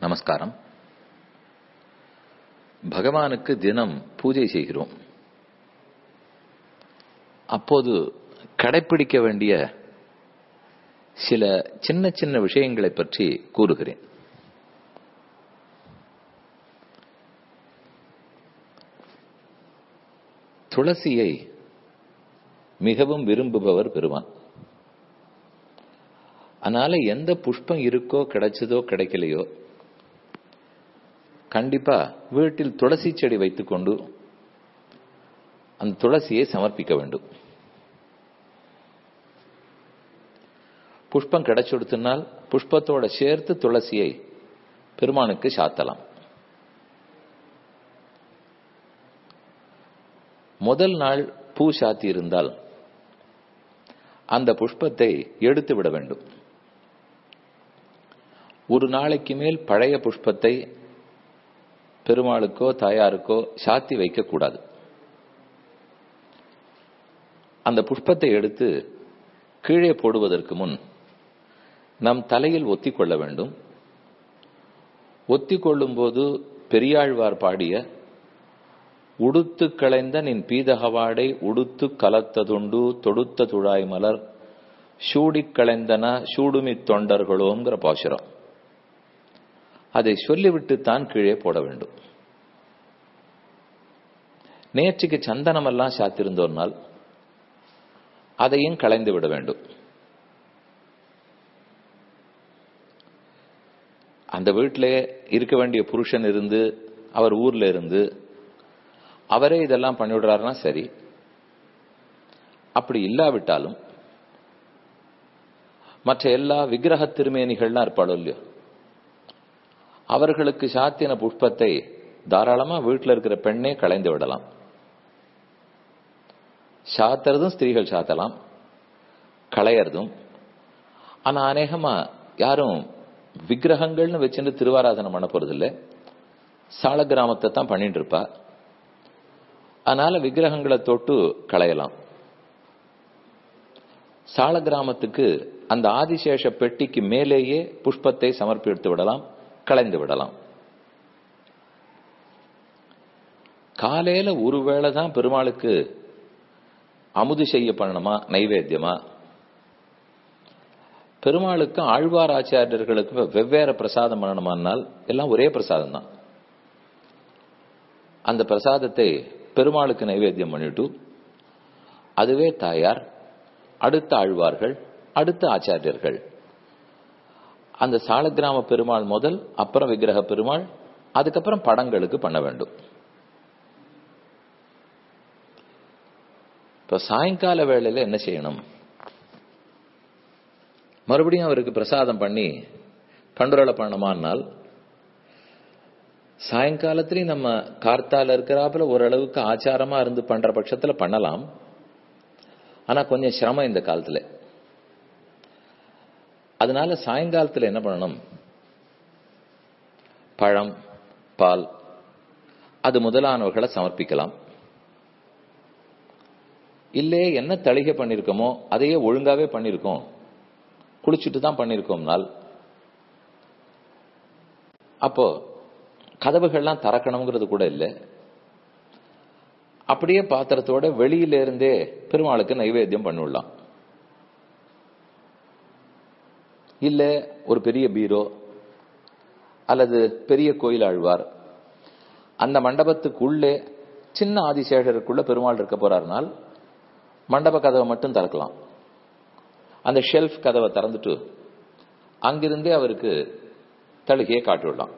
நமஸ்காரம் பகவானுக்கு தினம் பூஜை செய்கிறோம் அப்போது கடைப்பிடிக்க வேண்டிய சில சின்ன சின்ன விஷயங்களை பற்றி கூறுகிறேன் துளசியை மிகவும் விரும்புபவர் பெருமான் அதனால எந்த புஷ்பம் இருக்கோ கிடைச்சதோ கிடைக்கலையோ கண்டிப்பா வீட்டில் துளசி செடி வைத்துக்கொண்டு அந்த துளசியை சமர்ப்பிக்க வேண்டும் புஷ்பம் கிடைச்சுடுத்தினால் புஷ்பத்தோட சேர்த்து துளசியை பெருமானுக்கு சாத்தலாம் முதல் நாள் பூ சாத்தி இருந்தால் அந்த புஷ்பத்தை எடுத்து விட வேண்டும் ஒரு நாளைக்கு மேல் பழைய புஷ்பத்தை பெருமாளுக்கோ தாயாருக்கோ சாத்தி வைக்கக்கூடாது அந்த புஷ்பத்தை எடுத்து கீழே போடுவதற்கு முன் நம் தலையில் ஒத்தி கொள்ள வேண்டும் ஒத்தி கொள்ளும் போது பெரியாழ்வார் பாடிய உடுத்து களைந்த நின் பீதகவாடை உடுத்து கலத்ததுண்டு தொடுத்த துழாய் மலர் சூடிக் களைந்தன சூடுமி தொண்டர்களோங்கிற பாசுரம் அதை சொல்லிவிட்டுத்தான் கீழே போட வேண்டும் நேற்றுக்கு சந்தனமெல்லாம் சாத்திருந்தோர்னால் அதையும் களைந்து விட வேண்டும் அந்த வீட்டிலே இருக்க வேண்டிய புருஷன் இருந்து அவர் ஊர்ல இருந்து அவரே இதெல்லாம் பண்ணிவிடுறாருன்னா சரி அப்படி இல்லாவிட்டாலும் மற்ற எல்லா விக்கிரக திருமேனிகள்லாம் இருப்பாளோ இல்லையோ அவர்களுக்கு சாத்தின புஷ்பத்தை தாராளமா வீட்டில் இருக்கிற பெண்ணே களைந்து விடலாம் சாத்துறதும் ஸ்திரீகள் சாத்தலாம் களையறதும் ஆனா அநேகமா யாரும் விக்கிரகங்கள்னு வச்சுட்டு திருவாராதனம் பண்ண போறது இல்லை சால கிராமத்தை தான் பண்ணிட்டு இருப்பா அதனால விக்கிரகங்களை தொட்டு களையலாம் சால கிராமத்துக்கு அந்த ஆதிசேஷ பெட்டிக்கு மேலேயே புஷ்பத்தை சமர்ப்பித்து விடலாம் களைந்து விடலாம் காலையில ஒருவேளை தான் பெருமாளுக்கு அமுது செய்ய பண்ணணுமா நைவேத்தியமா பெருமாளுக்கும் ஆழ்வார் ஆச்சாரியர்களுக்கும் வெவ்வேறு பிரசாதம் பண்ணணுமானால் எல்லாம் ஒரே பிரசாதம் தான் அந்த பிரசாதத்தை பெருமாளுக்கு நைவேத்தியம் பண்ணிட்டு அதுவே தாயார் அடுத்த ஆழ்வார்கள் அடுத்த ஆச்சாரியர்கள் அந்த சாலக்கிராம பெருமாள் முதல் அப்புறம் விக்கிரக பெருமாள் அதுக்கப்புறம் படங்களுக்கு பண்ண வேண்டும் இப்ப சாயங்கால வேளையில என்ன செய்யணும் மறுபடியும் அவருக்கு பிரசாதம் பண்ணி பண்டுரலை பண்ணமானால் சாயங்காலத்திலையும் நம்ம கார்த்தால இருக்கிறாப்புல ஓரளவுக்கு ஆச்சாரமா இருந்து பண்ற பட்சத்துல பண்ணலாம் ஆனா கொஞ்சம் சிரமம் இந்த காலத்துல அதனால சாயங்காலத்துல என்ன பண்ணணும் பழம் பால் அது முதலானவர்களை சமர்ப்பிக்கலாம் இல்லே என்ன தளிகை பண்ணிருக்கோமோ அதையே ஒழுங்காவே பண்ணிருக்கோம் குளிச்சுட்டு தான் பண்ணிருக்கோம்னால் அப்போ கதவுகள்லாம் திறக்கணுங்கிறது கூட இல்லை அப்படியே பாத்திரத்தோட வெளியில இருந்தே பெருமாளுக்கு நைவேத்தியம் பண்ணிவிடலாம் இல்ல ஒரு பெரிய பீரோ அல்லது பெரிய கோயில் ஆழ்வார் அந்த மண்டபத்துக்குள்ளே சின்ன ஆதிசேஷருக்குள்ள பெருமாள் இருக்க போறாருனால் மண்டப கதவை மட்டும் திறக்கலாம் அந்த ஷெல்ஃப் கதவை திறந்துட்டு அங்கிருந்தே அவருக்கு தழுகையை காட்டிவிடலாம்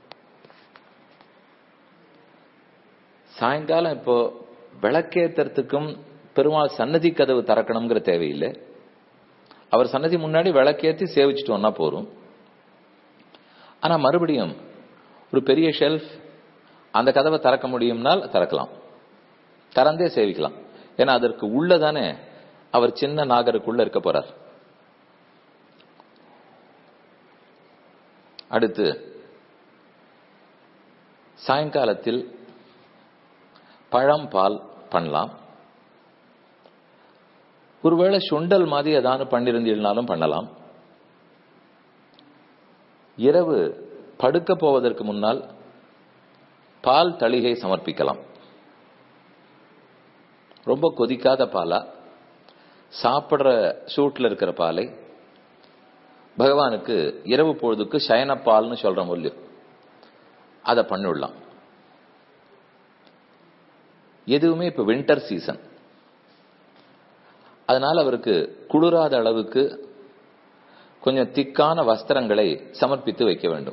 சாயங்காலம் இப்போ விளக்கேத்துறதுக்கும் பெருமாள் சன்னதி கதவு திறக்கணுங்கிற தேவையில்லை அவர் சன்னதி முன்னாடி விளக்கேற்றி சேவிச்சுட்டோம்னா போரும் ஆனா மறுபடியும் ஒரு பெரிய ஷெல்ஃப் அந்த கதவை திறக்க முடியும்னால் திறக்கலாம் திறந்தே சேவிக்கலாம் ஏன்னா அதற்கு உள்ளதானே அவர் சின்ன நாகருக்குள்ள இருக்க போறார் அடுத்து சாயங்காலத்தில் பழம் பால் பண்ணலாம் ஒருவேளை சுண்டல் மாதிரி ஏதாவது பண்ணிருந்தீங்கனாலும் பண்ணலாம் இரவு படுக்க போவதற்கு முன்னால் பால் தளிகை சமர்ப்பிக்கலாம் ரொம்ப கொதிக்காத பாலா சாப்பிடுற சூட்டில் இருக்கிற பாலை பகவானுக்கு இரவு பொழுதுக்கு சயனப்பால்னு சொல்ற மொழியும் அதை பண்ணிவிடலாம் எதுவுமே இப்ப வின்டர் சீசன் அதனால அவருக்கு குளிராத அளவுக்கு கொஞ்சம் திக்கான வஸ்திரங்களை சமர்ப்பித்து வைக்க வேண்டும்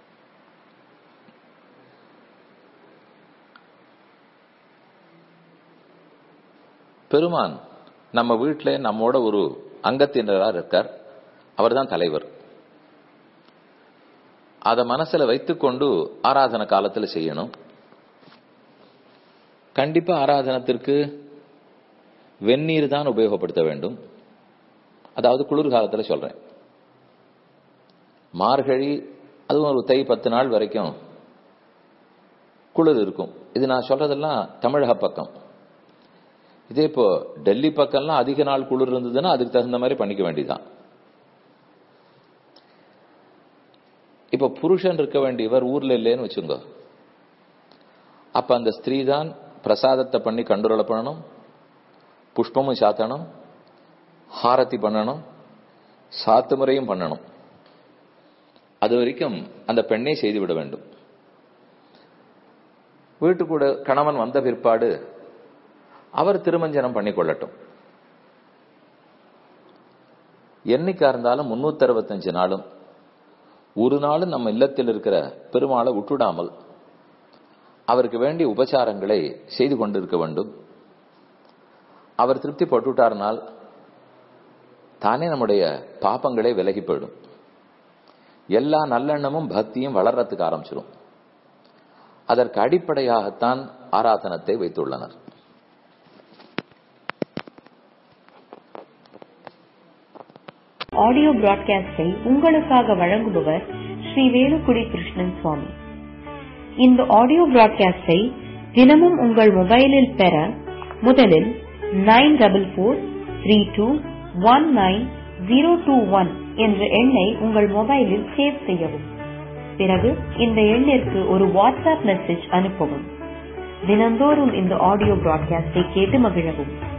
பெருமான் நம்ம வீட்டில் நம்மோட ஒரு அங்கத்தினராக இருக்கார் அவர்தான் தலைவர் அதை மனசுல வைத்துக்கொண்டு ஆராதனை காலத்தில் செய்யணும் கண்டிப்பா ஆராதனத்திற்கு வெந்நீர் தான் உபயோகப்படுத்த வேண்டும் அதாவது குளிர்காலத்தில் சொல்றேன் மார்கழி அதுவும் ஒரு தை பத்து நாள் வரைக்கும் குளிர் இருக்கும் இது நான் சொல்றதெல்லாம் தமிழக பக்கம் இதே இப்போ டெல்லி பக்கம்லாம் அதிக நாள் குளிர் இருந்ததுன்னா அதுக்கு தகுந்த மாதிரி பண்ணிக்க வேண்டியதான் இப்ப புருஷன் இருக்க வேண்டியவர் ஊர்ல இல்லைன்னு வச்சுங்க அப்ப அந்த ஸ்திரீ தான் பிரசாதத்தை பண்ணி கண்டுரலை பண்ணணும் புஷ்பமும் சாத்தணும் ஹாரத்தி பண்ணணும் சாத்து முறையும் பண்ணணும் அது வரைக்கும் அந்த பெண்ணை செய்து விட வேண்டும் வீட்டுக்கூட கணவன் வந்த பிற்பாடு அவர் திருமஞ்சனம் பண்ணி கொள்ளட்டும் என்னைக்கா இருந்தாலும் முன்னூத்தி அறுபத்தஞ்சு நாளும் ஒரு நாளும் நம்ம இல்லத்தில் இருக்கிற பெருமாளை விட்டுடாமல் அவருக்கு வேண்டிய உபச்சாரங்களை செய்து கொண்டிருக்க வேண்டும் அவர் திருப்தி பட்டுட்டார்னால் தானே நம்முடைய பாப்பங்களே விலகி போயிடும் எல்லா நல்லெண்ணமும் பக்தியும் வளர்றதுக்கு ஆரம்பிச்சிடும் அதற்கு அடிப்படையாகத்தான் ஆராதனத்தை வைத்துள்ளனர் ஆடியோ பிராட்காஸ்டை உங்களுக்காக வழங்குபவர் ஸ்ரீ வேலுக்குடி கிருஷ்ணன் சுவாமி இந்த ஆடியோ பிராட்காஸ்டை தினமும் உங்கள் மொபைலில் பெற முதலில் nine double four three two one nine zero two one என்ற எண்ணை உங்கள் மொபைலில் சேவ் செய்யவும் பிறகு இந்த எண்ணிற்கு ஒரு வாட்ஸ்அப் மெசேஜ் அனுப்பவும் தினந்தோறும் இந்த ஆடியோ பிராட்காஸ்டை கேட்டு மகிழவும்